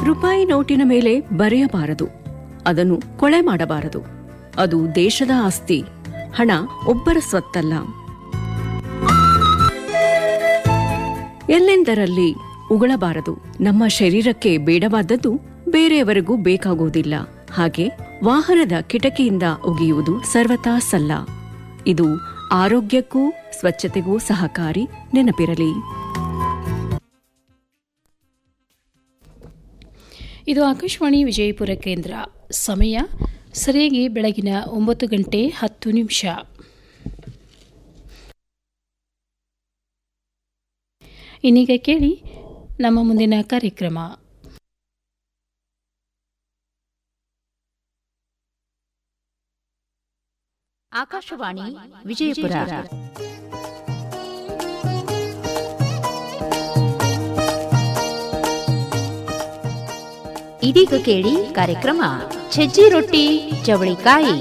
ರೂಪಾಯಿ ನೋಟಿನ ಮೇಲೆ ಬರೆಯಬಾರದು ಅದನ್ನು ಕೊಳೆ ಮಾಡಬಾರದು ಅದು ದೇಶದ ಆಸ್ತಿ ಹಣ ಒಬ್ಬರ ಸ್ವತ್ತಲ್ಲ ಎಲ್ಲೆಂದರಲ್ಲಿ ಉಗಳಬಾರದು ನಮ್ಮ ಶರೀರಕ್ಕೆ ಬೇಡವಾದದ್ದು ಬೇರೆಯವರಿಗೂ ಬೇಕಾಗುವುದಿಲ್ಲ ಹಾಗೆ ವಾಹನದ ಕಿಟಕಿಯಿಂದ ಒಗೆಯುವುದು ಸರ್ವತಾ ಸಲ್ಲ ಇದು ಆರೋಗ್ಯಕ್ಕೂ ಸ್ವಚ್ಛತೆಗೂ ಸಹಕಾರಿ ನೆನಪಿರಲಿ ಇದು ಆಕಾಶವಾಣಿ ವಿಜಯಪುರ ಕೇಂದ್ರ ಸಮಯ ಸರಿಯಾಗಿ ಬೆಳಗಿನ ಒಂಬತ್ತು ಗಂಟೆ ಹತ್ತು ನಿಮಿಷ ಇನ್ನೀಗ ಕೇಳಿ ನಮ್ಮ ಮುಂದಿನ ಕಾರ್ಯಕ್ರಮ ಆಕಾಶವಾಣಿ ವಿಜಯಪುರ ಇದೀಗ ಕೇಳಿ ಕಾರ್ಯಕ್ರಮ ಸಜ್ಜಿ ರೊಟ್ಟಿ ಚವಳಿಕಾಯಿ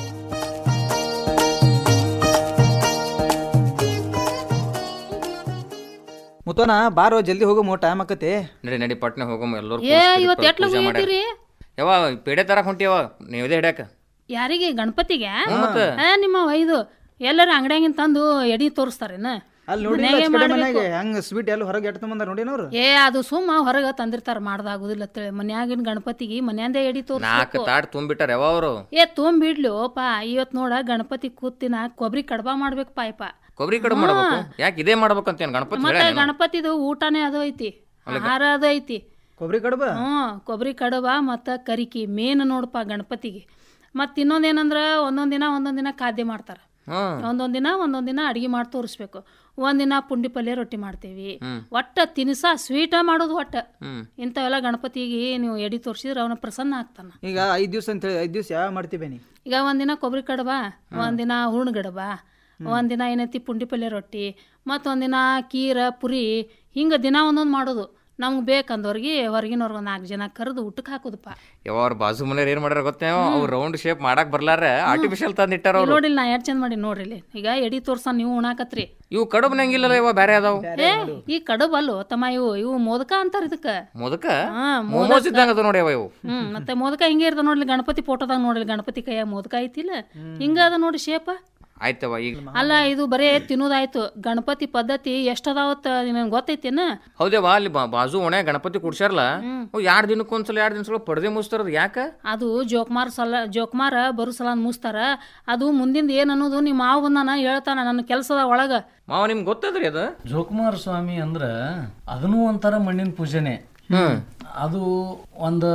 ಮುತ್ತೋನ ಬಾರೋ ಜಲ್ದಿ ಹೋಗು ಮೋ ಟೈಮ್ ಆಕತಿ ನಡಿ ನಡಿ ಪಟ್ನೆ ಹೋಗಮ್ಮ ಎಲ್ಲರೂ ಏ ಇವತ್ತು ಎಟ್ಲ ಹೋಗಿದ್ದೀರಿ ಯಾವ ಪೇಡೆ ತರಕ್ ಹೊಂಟಿಯವ ನೀವದೇ ಹಿಡ್ಯಾಕ ಯಾರಿಗೆ ಗಣಪತಿಗೆ ಮತ್ತೆ? ಆ, ನಿಮ್ಮ ಐದು ಎಲ್ಲರ ಅಂಗಡಿಯಾಗಿನ ತಂದು ಎಡಿ ತೋರಿಸ್ತಾರೇನ ಅಲ್ಲಿ ನೋಡಿ ಮನ್ಯಾಗೆ ಮಾಡ್ಬೇಕು. ಮನೆಗೆ ಹೆಂಗ್ ಸ್ವೀಟ್ ಎಲ್ಲ ಹೊರಗೆ ಎಟ್ಟು ಬಂದಾರ ನೋಡಿನವ್ರು ಏ ಅದು ಸುಮ್ಮ ಹೊರಗೆ ತಂದಿರ್ತಾರ ಮಾಡ್ದಾಗುದಿಲ್ಲ ಅಂತೇಳಿ ಮನ್ಯಾಗಿನ ಗಣಪತಿಗೆ ಮನ್ಯಾಂದೇ ಎಡಿ ನಾಲ್ಕು ತೋರಿಸ್ಬೇಕು ತಾಟ್ ತುಂಬಿಟ್ಟಾರ ಯಾವ ಅವರು ಏ ತೊಂಬಿಡ್ಲು ಪಾ ಇವತ್ ನೋಡ ಗಣಪತಿ ಕೂತಿನ ಕೊಬ್ಬರಿ ಕಡ್ಬಾ ಮಾಡ್ಬೇಕು ಪಾಯಪ ಕೊಬ್ಬರಿ ಕಡೆ ಮಾಡ್ಬೇಕು ಯಾಕೆ ಇದೇ ಮಾಡ್ಬೇಕಂತೇನ್ ಗಣಪತಿ ಮತ್ತೆ ಹೇಳ್ಯಾನೇನು? ಗಣಪತಿದು ಊಟನೇ ಅದು ಐತಿ ಆಹಾರ ಅದು ಐತಿ ಕೊಬ್ಬರಿ ಕಡಬ ಹ್ಮ್ ಕೊಬ್ಬರಿ ಕಡುಬ ಮತ್ತ ಕರಿಕಿ ಮೇನ್ ನೋಡಪ್ಪ ಗಣಪತಿಗೆ ಮತ್ ಇನ್ನೊಂದೇನಂದ್ರ ಒಂದೊಂದ್ ದಿನ ಒಂದೊಂದ್ ದಿನ ಖಾದ್ಯ ಮಾಡ್ತಾರ ಹ್ಮ್ ಒಂದೊಂದ್ ದಿನ ಒಂದೊಂದ್ ದಿನ ಅಡಿಗೆ ಮಾಡಿ ತೋರಿಸ್ಬೇಕು ಒಂದಿನ ಪುಂಡಿ ಪಲ್ಯ ರೊಟ್ಟಿ ಮಾಡ್ತೇವಿ ಒಟ್ಟ ತಿನಿಸ ಸ್ವೀಟ ಮಾಡೋದು ಒಟ್ಟ ಹ್ಮ್ ಇಂಥವೆಲ್ಲ ಗಣಪತಿಗೆ ನೀವು ಎಡಿ ತೋರಿಸಿದ್ರೆ ಅವನ ಪ್ರಸನ್ನ ಆಗ್ತಾನ ಈಗ ಐದ್ ದಿವ್ಸ ಅಂತ ಹೇಳಿ ಐದ್ ದಿವ್ಸ ಯಾವ ಮಾಡ್ತೀವಿ ನೀ ಈಗ ಒಂದಿನ ಕೊಬ್ಬರಿ ಕಡಬ ಒಂದಿನ ಹೂರ್ಣ ಗಡಬ ಒಂದಿನ ಏನೈತಿ ಪುಂಡಿ ಪಲ್ಯ ರೊಟ್ಟಿ ಮತ್ತು ಒಂದಿನ ಕೀರ ಪುರಿ ಹಿಂಗೆ ದಿನ ಒಂದೊಂದು ಮಾಡೋದು ನಮ್ಗೆ ಬೇಕಂದವ್ರಿಗೆ ಹೊರಗಿನವ್ರಿಗೆ ಒಂದು ನಾಲ್ಕು ಜನ ಕರೆದು ಊಟಕ್ಕೆ ಹಾಕೋದಪ್ಪ ಯಾವ ಅವ್ರ ಬಾಜು ಮನೆಯವ್ರು ಏನ್ ಮಾಡ್ಯಾರ ಗೊತ್ತೇವ ಅವ್ರು ರೌಂಡ್ ಶೇಪ್ ಮಾಡಕ್ ಬರ್ಲಾರ ಆರ್ಟಿಫಿಷಿಯಲ್ ತಂದ್ ಇಟ್ಟಾರ ಅವ್ರು ನೋಡಿಲ್ಲ ನಾ ಎರಡು ಚಂದ ಮಾಡಿ ನೋಡ್ರಿ ಇಲ್ಲಿ ಈಗ ಎಡಿ ತೋರ್ಸ ನೀವು ಉಣಾಕತ್ರಿ ಇವು ಕಡುಬ್ ನಂಗಿಲ್ಲಲ್ಲ ಇವ ಬೇರೆ ಅದಾವು ಏ ಈ ಕಡುಬ್ ಅಲ್ಲೋ ತಮ್ಮ ಇವು ಇವು ಮೋದಕ ಅಂತಾರ ಇದಕ್ಕ ಮೊದಕ ಹಾ ಮೋಮೋಸ್ ಇದ್ದಂಗ ಅದ ನೋಡಿ ಅವ ಇವು ಹ್ಮ್ ಮತ್ತೆ ಮೋದಕ ಹಿಂಗೆ ಇರ್ತಾವ ನೋಡ್ಲಿ ಗಣಪತಿ ಫೋಟೋದಾಗ ನೋಡ್ಲಿ ಗಣಪತಿ ಕೈಯಾಗ ಮೋದಕ ಐತಿಲ್ಲ ಹಿಂಗ ಅದ ನೋಡಿ ಶೇಪ ಆಯ್ತವ ಈಗ ಅಲ್ಲ ಇದು ಬರೇ ತಿನ್ನೋದಾಯ್ತು ಗಣಪತಿ ಪದ್ಧತಿ ಎಷ್ಟದಾವತ್ತ ನಿನಗೆ ಗೊತ್ತೈತೇನ ಹೌದೇವಾ ಅಲ್ಲಿ ಬಾ- ಬಾಜು ಒಣೆ ಗಣಪತಿ ಕುಡ್ಸ್ಯಾರಲ್ಲ ಅವು ಎರಡ್ ದಿನಕ್ಕೊಂದ್ಸಲ ಎರಡ್ ದಿನಸಲ ಪಡ್ದೆ ಮುಚ್ತಾರದ್ ಯಾಕ ಅದು ಜೋಕುಮಾರ್ ಸಲ ಜೋಕುಮಾರ ಬರು ಸಲ ಮುಸ್ತಾರ ಅದು ಮುಂದಿಂದ ಏನ್ ಅನ್ನೋದು ನಿಮ್ಮ ಮಾವ ಬಂದಾನ ಹೇಳ್ತಾನ ನನ್ನ ಕೆಲಸದ ಒಳಗ ಮಾವ ನಿಮ್ಗೆ ಗೊತ್ತದ್ರಿ ಅದು ಜೋಕುಮಾರ ಸ್ವಾಮಿ ಅಂದ್ರ ಅದನ್ನೂ ಒಂಥರ ಮಣ್ಣಿನ ಪೂಜೆನೆ ಹ್ಮ್ ಅದು ಒಂದು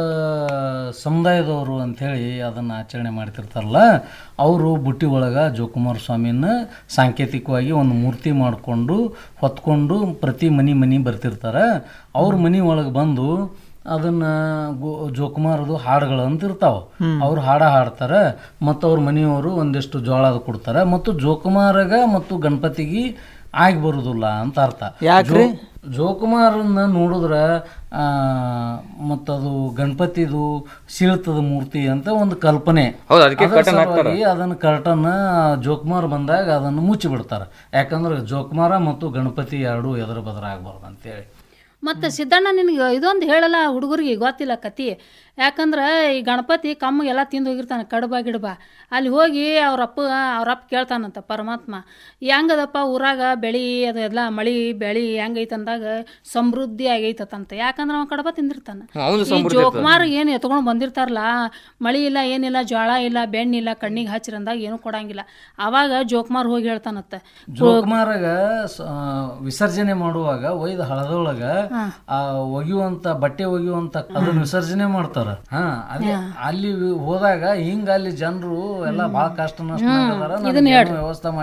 ಸಮುದಾಯದವರು ಅಂಥೇಳಿ ಅದನ್ನು ಆಚರಣೆ ಮಾಡ್ತಿರ್ತಾರಲ್ಲ ಅವರು ಬುಟ್ಟಿ ಒಳಗೆ ಜೋಕುಮಾರ ಸ್ವಾಮಿನ ಸಾಂಕೇತಿಕವಾಗಿ ಒಂದು ಮೂರ್ತಿ ಮಾಡಿಕೊಂಡು ಹೊತ್ಕೊಂಡು ಪ್ರತಿ ಮನೆ ಮನೆ ಬರ್ತಿರ್ತಾರೆ ಅವ್ರ ಮನೆ ಒಳಗೆ ಬಂದು ಅದನ್ನ ಗೋ ಜೋಕುಮಾರದು ಹಾಡುಗಳು ಅಂತ ಇರ್ತಾವ ಅವ್ರು ಹಾಡ ಹಾಡ್ತಾರೆ ಮತ್ತು ಅವ್ರ ಮನೆಯವರು ಒಂದಿಷ್ಟು ಜೋಳ ಅದು ಕೊಡ್ತಾರೆ ಮತ್ತು ಜೋಕುಮಾರಗ ಮತ್ತು ಗಣಪತಿಗೆ ಆಗಿ ಬರುದಿಲ್ಲ ಅಂತ ಅರ್ಥ ಯಾಕ್ರಿ? ಜೋ- ಜೋಕುಮಾರನ್ನ ನೋಡಿದ್ರ ಆ, ಮತ್ತದು ಗಣಪತಿದು ಸೀಳ್ತದ ಮೂರ್ತಿ ಅಂತ ಒಂದು ಕಲ್ಪನೆ ಹೌದು ಅದಕ್ಕೆ ಅದರ ಕಟನ್ ಹಾಕ್ತಾರ ಸಲುವಾಗಿ ಅದನ್ನ ಕರ್ಟನ್ ಜೋಕುಮಾರ್ ಬಂದಾಗ ಅದನ್ನು ಮುಚ್ಚಿ ಬಿಡ್ತಾರೆ ಯಾಕಂದ್ರೆ ಜೋಕುಮಾರ ಮತ್ತು ಗಣಪತಿ ಎರಡು ಎದುರು ಬದ್ರ ಆಗ್ಬಾರ್ದು ಅಂತೇಳಿ ಮತ್ತೆ ಸಿದ್ದಣ್ಣ ನಿನಗೆ ಇದೊಂದು ಹೇಳಲ್ಲ ಹುಡುಗರಿಗೆ ಗೊತ್ತಿಲ್ಲ ಕತಿ ಯಾಕಂದ್ರೆ ಈ ಗಣಪತಿ ಕಮ್ಮಿಗೆಲ್ಲ ತಿಂದು ಹೋಗಿರ್ತಾನೆ ಕಡಬ ಗಿಡಬ ಅಲ್ಲಿ ಹೋಗಿ ಅವ್ರಪ್ಪ ಅವ್ರಪ್ಪ ಕೇಳ್ತಾನಂತ ಪರಮಾತ್ಮ ಹೆಂಗದಪ್ಪ ಊರಾಗ ಬೆಳಿ ಅದೆಲ್ಲ ಮಳಿ ಬೆಳಿ ಹೆಂಗೈತೆ ಅಂದಾಗ ಸಮೃದ್ಧಿ ಆಗೈತಂತ ಯಾಕಂದ್ರೆ ಅವ ಕಡಬ ತಿಂದಿರ್ತಾನ ಅವನು ಈ ಜೋಕುಮಾರ್ ಏನು ಎತ್ಕೊಂಡು ಬಂದಿರ್ತಾರಲ್ಲ ಮಳಿ ಇಲ್ಲ ಏನಿಲ್ಲ ಜೋಳ ಇಲ್ಲ ಬೆಣ್ಣಿಲ್ಲ ಕಣ್ಣಿಗೆ ಹಚ್ಚಿರಂದಾಗ ಏನು ಕೊಡಂಗಿಲ್ಲ ಅವಾಗ ಜೋಕುಮಾರ್ ಹೋಗಿ ಹೇಳ್ತಾನತ್ತ ಜೋಕುಮಾರಗ ಸ- ಆ, ವಿಸರ್ಜನೆ ಮಾಡುವಾಗ ಒಯ್ದ ಹಳದೊಳಗ ಆ ಒಗಿಯುವಂತ ಬಟ್ಟೆ ಒಗಿಯುವಂತ ಅದನ್ನ ವಿಸರ್ಜನೆ ಮಾಡ್ತಾರ ಹಾ ಅದೇ ಅಲ್ಲಿ ಹೋದಾಗ ಹಿಂಗ ಅಲ್ಲಿ ಜನರು ಎಲ್ಲಾ ಬಹಳ ಕಷ್ಟ ನಷ್ಟ ವ್ಯವಸ್ಥೆ